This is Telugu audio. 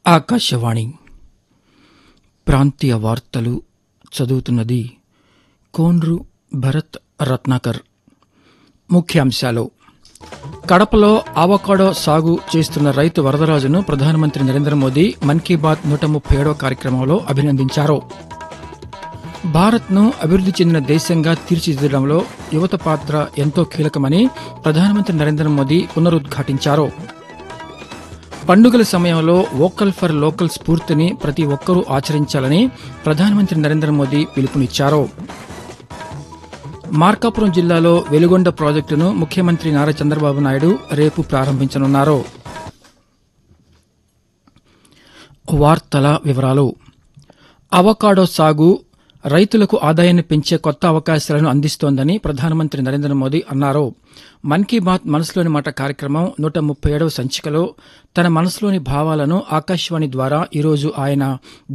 ఆకాశవాణి ప్రాంతీయ వార్తలు చదువుతున్నది కోన్రు భరత్ రత్నాకర్ ముఖ్యాంశాలు కడపలో ఆవకాడో సాగు చేస్తున్న రైతు వరదరాజును ప్రధానమంత్రి నరేంద్ర మోదీ మన్ కీ బాత్ నూట ముప్పై ఏడో కార్యక్రమంలో అభినందించారు భారత్ను అభివృద్ది చెందిన దేశంగా తీర్చిదిద్దడంలో యువత పాత్ర ఎంతో కీలకమని ప్రధానమంత్రి నరేంద్ర మోదీ పునరుద్ఘాటించారు పండుగల సమయంలో వోకల్ ఫర్ లోకల్ స్ఫూర్తిని ప్రతి ఒక్కరూ ఆచరించాలని ప్రధానమంత్రి నరేంద్ర మోదీ పిలుపునిచ్చారు మార్కాపురం జిల్లాలో వెలుగొండ ప్రాజెక్టును ముఖ్యమంత్రి నారా చంద్రబాబు నాయుడు రేపు ప్రారంభించనున్నారు వార్తల వివరాలు అవకాడో సాగు రైతులకు ఆదాయాన్ని పెంచే కొత్త అవకాశాలను అందిస్తోందని ప్రధానమంత్రి నరేంద్ర మోదీ అన్నారు మన్ కీ బాత్ మనసులోని మాట కార్యక్రమం నూట ముప్పై ఏడవ సంచికలో తన మనసులోని భావాలను ఆకాశవాణి ద్వారా ఈరోజు ఆయన